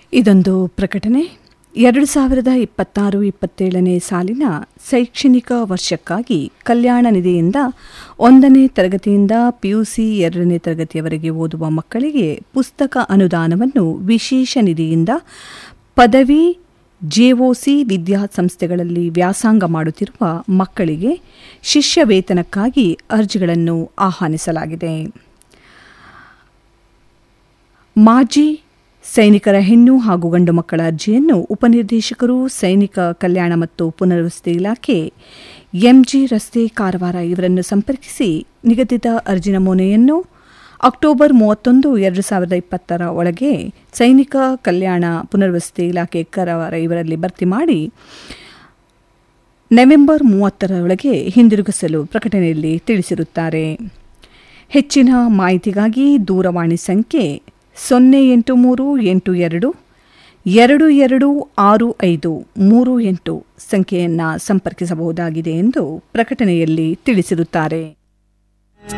ಇದೊಂದು ಪ್ರಕಟಣೆ ಎರಡು ಸಾವಿರದ ಇಪ್ಪತ್ತಾರು ಇಪ್ಪತ್ತೇಳನೇ ಸಾಲಿನ ಶೈಕ್ಷಣಿಕ ವರ್ಷಕ್ಕಾಗಿ ಕಲ್ಯಾಣ ನಿಧಿಯಿಂದ ಒಂದನೇ ತರಗತಿಯಿಂದ ಪಿಯುಸಿ ಎರಡನೇ ತರಗತಿಯವರೆಗೆ ಓದುವ ಮಕ್ಕಳಿಗೆ ಪುಸ್ತಕ ಅನುದಾನವನ್ನು ವಿಶೇಷ ನಿಧಿಯಿಂದ ಪದವಿ ಜೆಒಸಿ ವಿದ್ಯಾಸಂಸ್ಥೆಗಳಲ್ಲಿ ವ್ಯಾಸಂಗ ಮಾಡುತ್ತಿರುವ ಮಕ್ಕಳಿಗೆ ಶಿಷ್ಯ ವೇತನಕ್ಕಾಗಿ ಅರ್ಜಿಗಳನ್ನು ಆಹ್ವಾನಿಸಲಾಗಿದೆ ಮಾಜಿ ಸೈನಿಕರ ಹೆಣ್ಣು ಹಾಗೂ ಗಂಡು ಮಕ್ಕಳ ಅರ್ಜಿಯನ್ನು ಉಪನಿರ್ದೇಶಕರು ಸೈನಿಕ ಕಲ್ಯಾಣ ಮತ್ತು ಪುನರ್ವಸತಿ ಇಲಾಖೆ ಎಂಜಿ ರಸ್ತೆ ಕಾರವಾರ ಇವರನ್ನು ಸಂಪರ್ಕಿಸಿ ನಿಗದಿತ ಅರ್ಜಿ ನಮೂನೆಯನ್ನು ಅಕ್ಟೋಬರ್ ಮೂವತ್ತೊಂದು ಎರಡು ಸಾವಿರದ ಇಪ್ಪತ್ತರ ಒಳಗೆ ಸೈನಿಕ ಕಲ್ಯಾಣ ಪುನರ್ವಸತಿ ಇಲಾಖೆ ಕಾರವಾರ ಇವರಲ್ಲಿ ಭರ್ತಿ ಮಾಡಿ ನವೆಂಬರ್ ಮೂವತ್ತರೊಳಗೆ ಹಿಂದಿರುಗಿಸಲು ಪ್ರಕಟಣೆಯಲ್ಲಿ ತಿಳಿಸಿರುತ್ತಾರೆ ಹೆಚ್ಚಿನ ಮಾಹಿತಿಗಾಗಿ ದೂರವಾಣಿ ಸಂಖ್ಯೆ ಸೊನ್ನೆ ಎಂಟು ಮೂರು ಎಂಟು ಎರಡು ಎರಡು ಎರಡು ಆರು ಐದು ಮೂರು ಎಂಟು ಸಂಖ್ಯೆಯನ್ನು ಸಂಪರ್ಕಿಸಬಹುದಾಗಿದೆ ಎಂದು ಪ್ರಕಟಣೆಯಲ್ಲಿ ತಿಳಿಸಿರುತ್ತಾರೆ